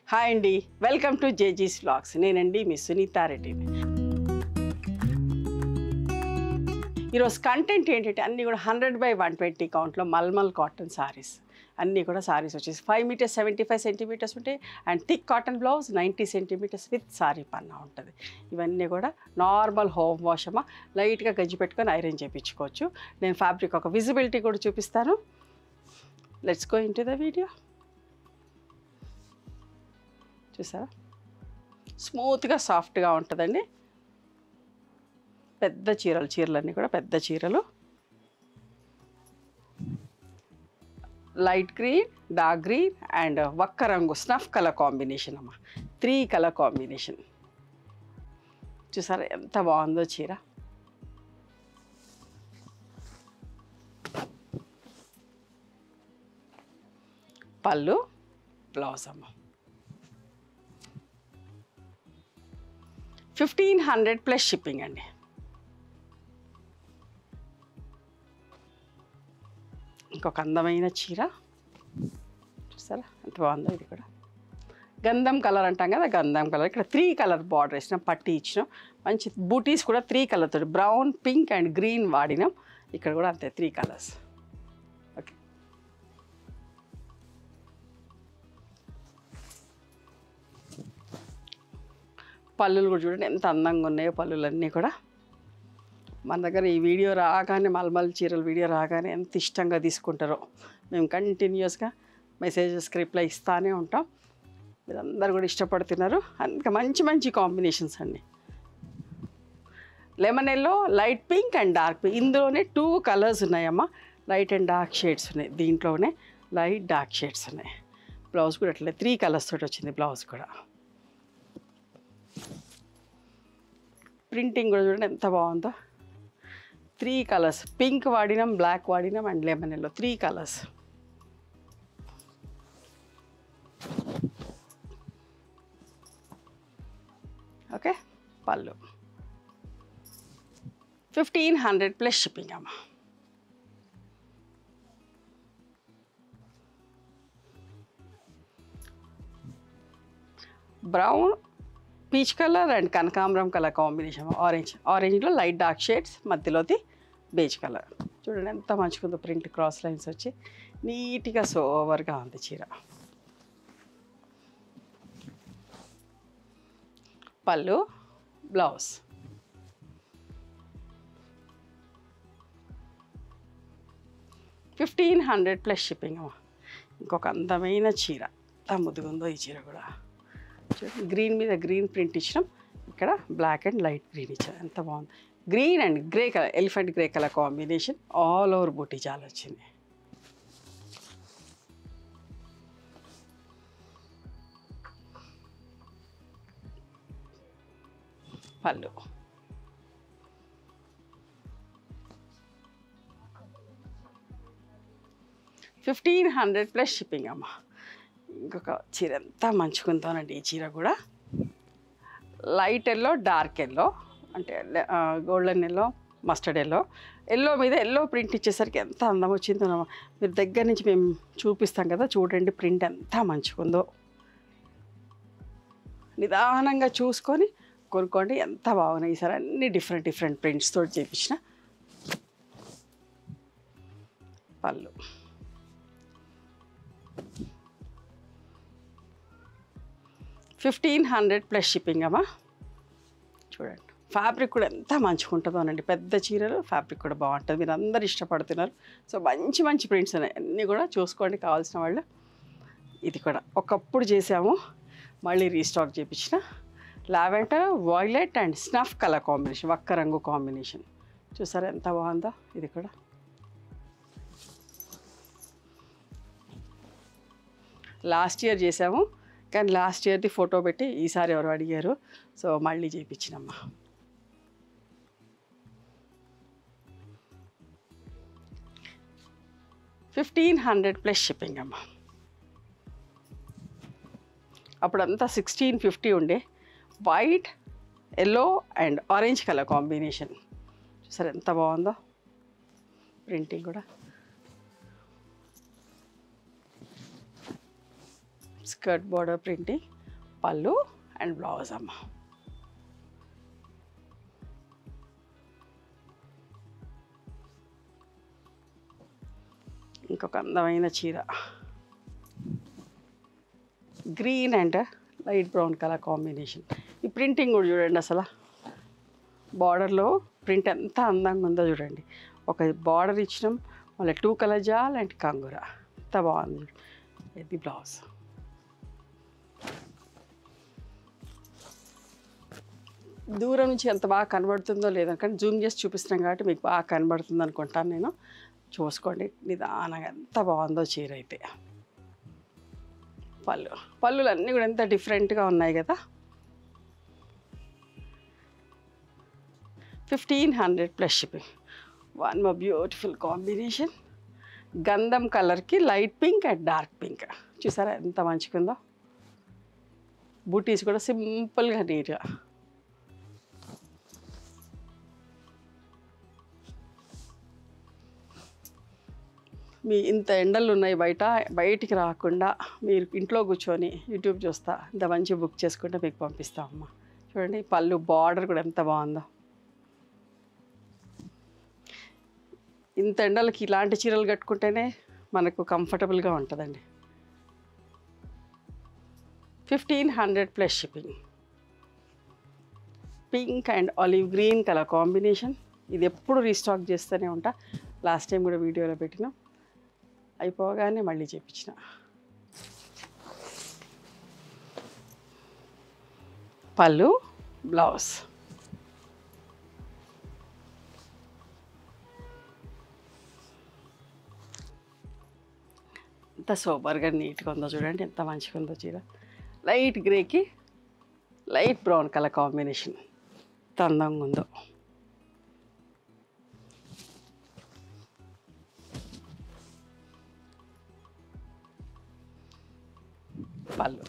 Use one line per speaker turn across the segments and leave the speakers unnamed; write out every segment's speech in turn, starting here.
Hi అండి welcome to జేజీస్ vlogs నేనండి మీ సునీతారెడ్డి ఈరోజు కంటెంట్ ఏంటంటే అన్నీ కూడా హండ్రెడ్ బై వన్ ట్వంటీ కౌంట్లో మల్మల్ కాటన్ సారీస్ అన్నీ కూడా సారీస్ వచ్చేసి five metres seventy five centimetres ఉంటాయి and thick cotton blouse ninety centimetres with sari పన్నా ఉంటుంది ఇవన్నీ కూడా నార్మల్ హోమ్ వాష్ అమ్మ లైట్గా గజ్జి పెట్టుకొని ఐరన్ చేయించుకోవచ్చు నేను ఫ్యాబ్రిక్ ఒక విజిబిలిటీ కూడా చూపిస్తాను let's go into the video చూసారా స్మూత్గా సాఫ్ట్గా ఉంటుందండి పెద్ద చీరలు చీరలన్నీ కూడా పెద్ద చీరలు light green dark green and వక్క రంగు స్నఫ్ కలర్ కాంబినేషన్ అమ్మ త్రీ కలర్ కాంబినేషన్ చూసారా ఎంత బాగుందో చీర పళ్ళు బ్లౌజ్ అమ్మ ఫిఫ్టీన్ హండ్రెడ్ ప్లస్ షిప్పింగ్ అండి ఇంకొక అందమైన చీర చూసారా ఎంత బాగుందో ఇది కూడా గంధం కలర్ అంటాం కదా గంధం కలర్ ఇక్కడ త్రీ కలర్ బార్డర్ వేసినాం పట్టి ఇచ్చినాం మంచి బూటీస్ కూడా త్రీ కలర్ తోటి బ్రౌన్ పింక్ అండ్ గ్రీన్ వాడినాం ఇక్కడ కూడా అంతే త్రీ కలర్స్ ఓకే పళ్ళులు కూడా చూడండి ఎంత అందంగా ఉన్నాయో పళ్ళులన్నీ కూడా మన దగ్గర ఈ వీడియో రాగానే మల్మల్ చీరల వీడియో రాగానే ఎంత ఇష్టంగా తీసుకుంటారో మేము కంటిన్యూస్గా మెసేజెస్కి రిప్లై ఇస్తానే ఉంటాం మీరందరూ కూడా ఇష్టపడుతున్నారు ఇంకా మంచి మంచి కాంబినేషన్స్ అండి lemon yellow light pink and dark pink ఇందులోనే టూ కలర్స్ ఉన్నాయమ్మా లైట్ అండ్ డార్క్ షేడ్స్ ఉన్నాయి దీంట్లోనే లైట్ డార్క్ షేడ్స్ ఉన్నాయి బ్లౌజ్ కూడా అట్లే త్రీ కలర్స్ తోటి వచ్చింది బ్లౌజ్ కూడా ప్రింటింగ్ కూడా చూడండి ఎంత బాగుందో త్రీ కలర్స్ పింక్ వాడినాం బ్లాక్ వాడినాం and lemon yellow three colours okay పళ్ళు ఫిఫ్టీన్ హండ్రెడ్ ప్లస్ షిప్పింగ్ అమ్మ బ్రౌన్ పీచ్ కలర్ అండ్ కనకాంబరం కలర్ కాంబినేషన్ ఆరెంజ్ ఆరెంజ్లో లైట్ డార్క్ షేడ్స్ మధ్యలోది బేజ్ కలర్ చూడండి ఎంత మంచిగుందో ప్రింట్ క్రాస్ లైన్స్ వచ్చి నీట్గా సోవర్గా ఉంది చీర పళ్ళు blouse fifteen hundred plus shipping అమ్మా ఇంకొక అందమైన చీర ఎంత ముద్దుగుందో ఈ చీర కూడా చూడండి గ్రీన్ మీద గ్రీన్ ప్రింట్ ఇచ్చినాం ఇక్కడ బ్లాక్ అండ్ లైట్ గ్రీన్ ఇచ్చారు ఎంత బాగుంది green and grey colour elephant grey colour combination all over బూటీ చాలా వచ్చింది పళ్ళు ఫిఫ్టీన్ హండ్రెడ్ ప్లస్ షిప్పింగ్ అమ్మ ఇంకొక చీర ఎంత మంచిగుందోనండి ఈ చీర కూడా లైట్ ఎల్లో డార్క్ ఎల్లో అంటే golden yellow mustard yellow yellow మీద ఎల్లో ప్రింట్ ఇచ్చేసరికి ఎంత అందం వచ్చిందో మీరు దగ్గర నుంచి మేము చూపిస్తాం కదా చూడండి ప్రింట్ ఎంత మంచిగుందో నిదానంగా చూసుకొని కొనుక్కోండి ఎంత బాగున్నాయి ఈసారి అన్ని డిఫరెంట్ డిఫరెంట్ ప్రింట్స్ తోటి చేపించిన పళ్ళు ఫిఫ్టీన్ హండ్రెడ్ ప్లస్ షిప్పింగ్ అమ్మా చూడండి ఫ్యాబ్రిక్ కూడా ఎంత మంచిగా ఉంటుందో అనండి పెద్ద చీరలు ఫ్యాబ్రిక్ కూడా బాగుంటుంది మీరు అందరు ఇష్టపడుతున్నారు సో మంచి మంచి ప్రింట్స్ ఉన్నాయి అన్నీ కూడా చూసుకోండి కావాల్సిన వాళ్ళు ఇది కూడా ఒకప్పుడు చేసాము మళ్ళీ రీస్టాక్ చేయించిన lavender violet and snuff colour combination ఒక్క రంగు కాంబినేషన్ చూసారా ఎంత బాగుందో ఇది కూడా లాస్ట్ ఇయర్ చేసాము కానీ లాస్ట్ ఇయర్ది ఫోటో పెట్టి ఈసారి ఎవరు అడిగారు సో మళ్ళీ చేయించినమ్మా ఫిఫ్టీన్ హండ్రెడ్ ప్లస్ షిప్పింగ్ అమ్మా అప్పుడంతా సిక్స్టీన్ ఫిఫ్టీ ఉండే white yellow and orange colour combination చూసారు ఎంత బాగుందో ప్రింటింగ్ కూడా స్కర్ట్ బార్డర్ ప్రింటింగ్ పళ్ళు అండ్ బ్లౌజ్ అమ్మ ఇంకొక అందమైన చీర green and light brown colour combination ఈ ప్రింటింగ్ కూడా చూడండి అసలు బార్డర్లో ప్రింట్ ఎంత అందంగా ఉందో చూడండి ఒక బార్డర్ ఇచ్చినాం మళ్ళీ టూ కలర్ జాల్ అండ్ కంగుర ఎంత బాగుంది చూడు. ఇది బ్లౌజ్ దూరం నుంచి ఎంత బాగా కనబడుతుందో లేదో కానీ జూమ్ చేసి చూపిస్తున్నాం కాబట్టి మీకు బాగా కనబడుతుంది అనుకుంటాను నేను చూసుకోండి నిదానంగా ఎంత బాగుందో చీర అయితే పళ్ళు పళ్ళులు అన్నీ కూడా ఎంత డిఫరెంట్గా ఉన్నాయి కదా fifteen hundred plus shipping one more beautiful combination గంధం కలర్కి light pink and dark pink చూసారా ఎంత మంచిగా ఉందో బూటీస్ కూడా సింపుల్గా నీట్గా మీ ఇంత ఎండలు ఉన్నాయి బయట బయటికి రాకుండా మీరు ఇంట్లో కూర్చొని యూట్యూబ్ చూస్తా ఇంత మంచి బుక్ చేసుకుంటే మీకు పంపిస్తామమ్మా చూడండి పళ్ళు బార్డర్ కూడా ఎంత బాగుందో ఇంత ఎండలకి ఇలాంటి చీరలు కట్టుకుంటేనే మనకు కంఫర్టబుల్గా ఉంటుందండి fifteen hundred plus shipping pink and olive green colour combination ఇది ఎప్పుడు రీస్టాక్ చేస్తూనే ఉంటా లాస్ట్ టైం కూడా వీడియోలో పెట్టినాం అయిపోగానే మళ్ళీ చేపించిన పళ్ళు బ్లౌజ్ ఎంత సూపర్గా నీట్గా ఉందో చూడండి ఎంత మంచిగా ఉందో చీర లైట్ గ్రేకి లైట్ బ్రౌన్ కలర్ కాంబినేషన్ ఎంత అందంగా ఉందో పళ్ళు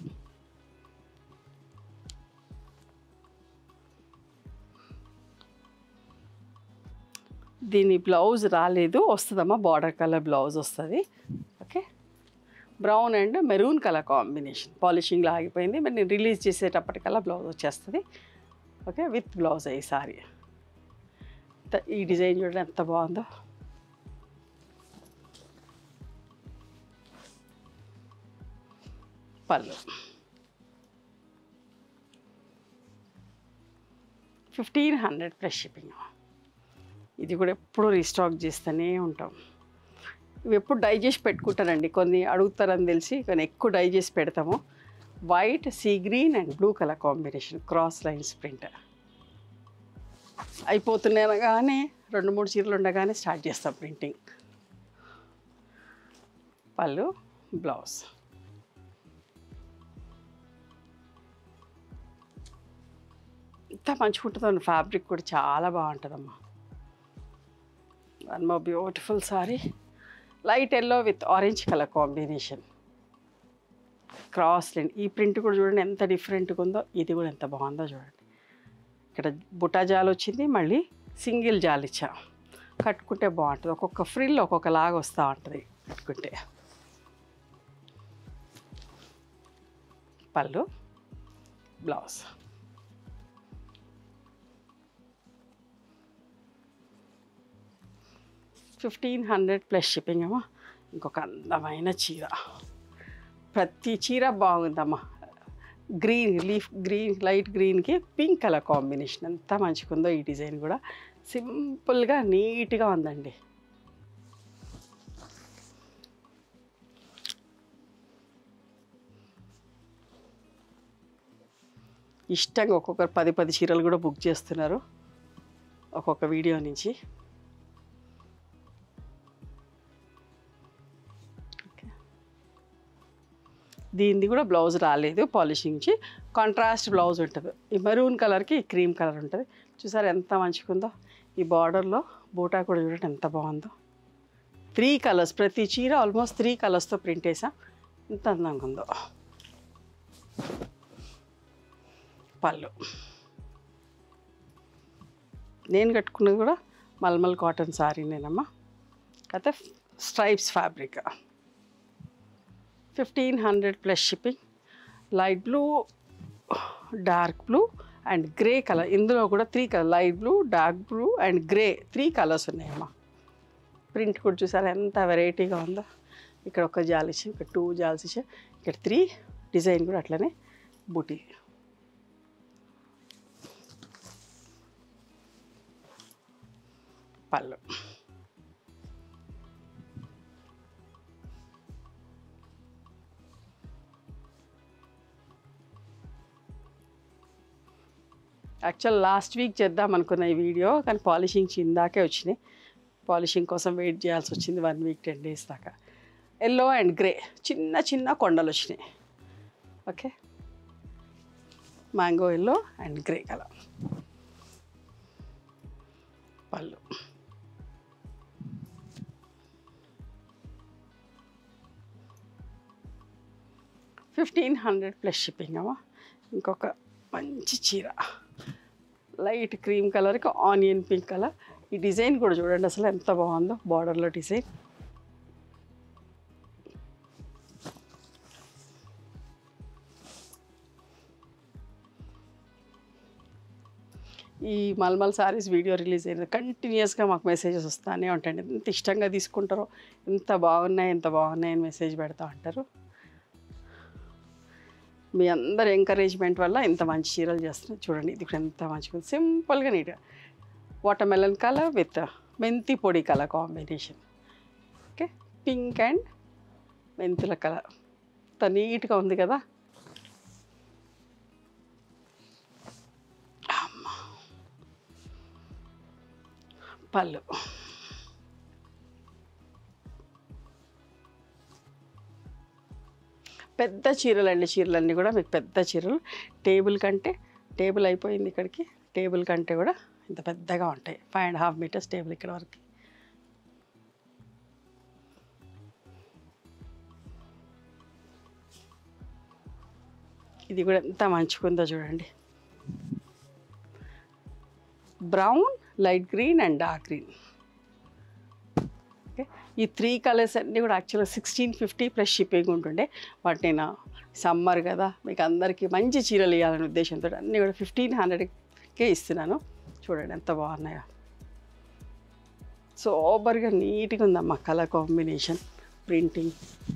దీని బ్లౌజ్ రాలేదు వస్తుందమ్మా బార్డర్ కలర్ బ్లౌజ్ వస్తుంది okay brown and maroon colour combination పాలిషింగ్లో ఆగిపోయింది మరి నేను రిలీజ్ చేసేటప్పటికల్లా బ్లౌజ్ వచ్చేస్తుంది ఓకే విత్ బ్లౌజ్ ఈ సారీ ఈ డిజైన్ చూడండి ఎంత బాగుందో పళ్ళు ఫిఫ్టీన్ హండ్రెడ్ ప్లస్ షిప్పింగ్ ఇది కూడా ఎప్పుడు రీస్టాక్ చేస్తూనే ఉంటాం ఇవి ఎప్పుడు డై చేసి పెట్టుకుంటానండి కొన్ని అడుగుతారని తెలిసి కొన్ని ఎక్కువ డై చేసి పెడతాము white sea green and blue colour combination cross lines print అయిపోతున్నాయి అనగానే రెండు మూడు చీరలు ఉండగానే స్టార్ట్ చేస్తాం ప్రింటింగ్ పళ్ళు బ్లౌజ్ ఇంత మంచిగా ఉంటుందో ఫ్యాబ్రిక్ కూడా చాలా బాగుంటుందమ్మా one more beautiful sari light yellow with orange colour combination cross line ఈ ప్రింట్ కూడా చూడండి ఎంత డిఫరెంట్గా ఉందో ఇది కూడా ఎంత బాగుందో చూడండి ఇక్కడ బుటా జాల్ వచ్చింది మళ్ళీ సింగిల్ జాల్ ఇచ్చాం కట్టుకుంటే బాగుంటుంది ఒక్కొక్క ఫ్రిల్ ఒక్కొక్క లాగా వస్తూ ఉంటుంది కట్టుకుంటే పళ్ళు blouse fifteen hundred plus shipping అమ్మా ఇంకొక అందమైన చీర ప్రతి చీర బాగుందమ్మా గ్రీన్ లీఫ్ గ్రీన్ లైట్ గ్రీన్కి పింక్ కలర్ కాంబినేషన్ ఎంత మంచిగా ఉందో ఈ డిజైన్ కూడా సింపుల్గా నీట్గా ఉందండి ఇష్టంగా ఒక్కొక్కరు పది పది చీరలు కూడా బుక్ చేస్తున్నారు ఒక్కొక్క వీడియో నుంచి దీనిది కూడా బ్లౌజ్ రాలేదు పాలిషింగ్కి కాంట్రాస్ట్ బ్లౌజ్ ఉంటుంది ఈ మెరూన్ కలర్కి క్రీమ్ కలర్ ఉంటుంది చూసారు ఎంత మంచిగా ఉందో ఈ బార్డర్లో బూటా కూడా చూడండి ఎంత బాగుందో త్రీ కలర్స్ ప్రతి చీర ఆల్మోస్ట్ త్రీ కలర్స్తో ప్రింట్ వేసాం ఎంత అందంగా ఉందో పళ్ళు నేను కట్టుకున్నది కూడా మల్మల్ కాటన్ సారీ నేనమ్మా అయితే stripes fabric fifteen hundred plus shipping light blue dark blue and grey colour ఇందులో కూడా three colour light blue dark blue and grey three colours ఉన్నాయమ్మా ప్రింట్ కూడా చూసారా ఎంత వెరైటీగా ఉందో ఇక్కడ ఒక జాల్ ఇచ్చి ఇక్కడ టూ జాల్స్ ఇచ్చి ఇక్కడ త్రీ డిజైన్ కూడా అట్లనే బూటీ పళ్ళు యాక్చువల్ లాస్ట్ వీక్ చేద్దాం అనుకున్న ఈ వీడియో కానీ పాలిషింగ్ ఇందాకే వచ్చినాయి పాలిషింగ్ కోసం వెయిట్ చేయాల్సి వచ్చింది వన్ వీక్ టెన్ డేస్ దాకా ఎల్లో అండ్ గ్రే చిన్న చిన్న కొండలు వచ్చినాయి okay mango yellow and grey colour పళ్ళు ఫిఫ్టీన్ హండ్రెడ్ ప్లస్ షిప్పింగ్ అమ్మా ఇంకొక మంచి చీర లైట్ క్రీమ్ కలర్కి ఆనియన్ పింక్ కలర్ ఈ డిజైన్ కూడా చూడండి అసలు ఎంత బాగుందో బార్డర్లో డిజైన్ ఈ మల్మల్ సారీస్ వీడియో రిలీజ్ అయింది కంటిన్యూస్గా మాకు మెసేజెస్ వస్తానే ఉంటాయండి ఎంత ఇష్టంగా తీసుకుంటారో ఎంత బాగున్నాయి ఎంత బాగున్నాయి అని మెసేజ్ పెడతా ఉంటారు మీ అందరి ఎంకరేజ్మెంట్ వల్ల ఇంత మంచి చీరలు చేస్తున్నారు చూడండి ఇది కూడా ఎంత మంచిగా ఉంది సింపుల్గా నీట్గా వాటర్ మెలన్ కలర్ విత్ మెంతి పొడి colour combination okay pink and మెంతుల కలర్ అంత నీట్గా ఉంది కదా అమ్మా. పళ్ళు పెద్ద చీరలు అండి చీరలన్నీ కూడా మీకు పెద్ద చీరలు టేబుల్ కంటే టేబుల్ అయిపోయింది ఇక్కడికి టేబుల్ కంటే కూడా ఇంత పెద్దగా ఉంటాయి five and half metres table ఇక్కడ వరకు ఇది కూడా ఎంత మంచిగుందో చూడండి brown light green and dark green okay ఈ త్రీ కలర్స్ అన్నీ కూడా యాక్చువల్గా సిక్స్టీన్ ఫిఫ్టీ ప్లస్ షిప్పింగ్ ఉంటుండే బట్ నేను సమ్మర్ కదా మీకు అందరికీ మంచి చీరలు ఇవ్వాలనే ఉద్దేశంతో అన్నీ కూడా ఫిఫ్టీన్ హండ్రెడ్కే ఇస్తున్నాను చూడండి ఎంత బాగున్నాయో సూపర్గా నీట్గా ఉందమ్మా కలర్ కాంబినేషన్ ప్రింటింగ్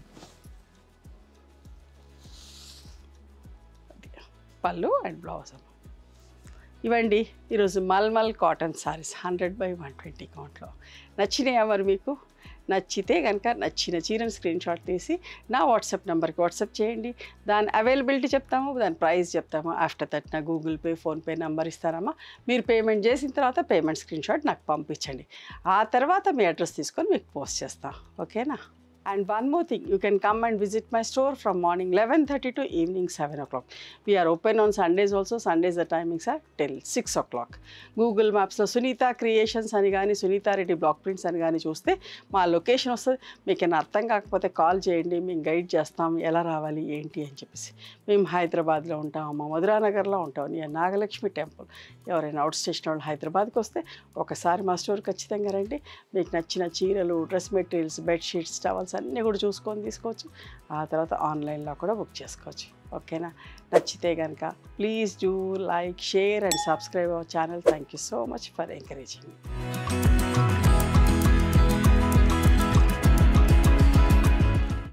పళ్ళు అండ్ బ్లౌజ్ అమ్మ ఇవండి ఈరోజు mulmul cotton saris hundred by one twenty కౌంట్లో నచ్చినాయా మరి మీకు నచ్చితే కనుక నచ్చిన చీరను స్క్రీన్ షాట్ తీసి నా వాట్సాప్ నెంబర్కి వాట్సాప్ చేయండి దాని అవైలబిలిటీ చెప్తాము దాని ప్రైస్ చెప్తాము ఆఫ్టర్ దట్ నా గూగుల్ పే ఫోన్పే నెంబర్ ఇస్తారమ్మా మీరు పేమెంట్ చేసిన తర్వాత పేమెంట్ స్క్రీన్ షాట్ నాకు పంపించండి ఆ తర్వాత మీ అడ్రస్ తీసుకొని మీకు పోస్ట్ చేస్తాం ఓకేనా and one more thing you can come and visit my store from morning eleven thirty to evening seven o'clock we're open on Sundays also Sundays the timings are till six o'clock Google మ్యాప్స్లో Sunitha creations అని కానీ Sunitha Reddy block prints అని కానీ చూస్తే మా location వస్తుంది మీకు ఏమైనా అర్థం కాకపోతే కాల్ చేయండి మేము గైడ్ చేస్తాం ఎలా రావాలి ఏంటి అని చెప్పేసి మేము హైదరాబాద్లో ఉంటాం మా మధురానగర్లో ఉంటాం నియర్ నాగలక్ష్మి టెంపుల్ ఎవరైనా అవుట్ స్టేషన్ వాళ్ళు హైదరాబాద్కి వస్తే ఒకసారి మా స్టోర్ ఖచ్చితంగా రండి మీకు నచ్చిన చీరలు డ్రెస్ మెటీరియల్స్ బెడ్షీట్స్ టవల్స్ అన్నీ కూడా చూసుకొని తీసుకోవచ్చు ఆ తర్వాత ఆన్లైన్లో కూడా బుక్ చేసుకోవచ్చు ఓకేనా నచ్చితే కనుక please do like share and subscribe our channel thank you so much for encouraging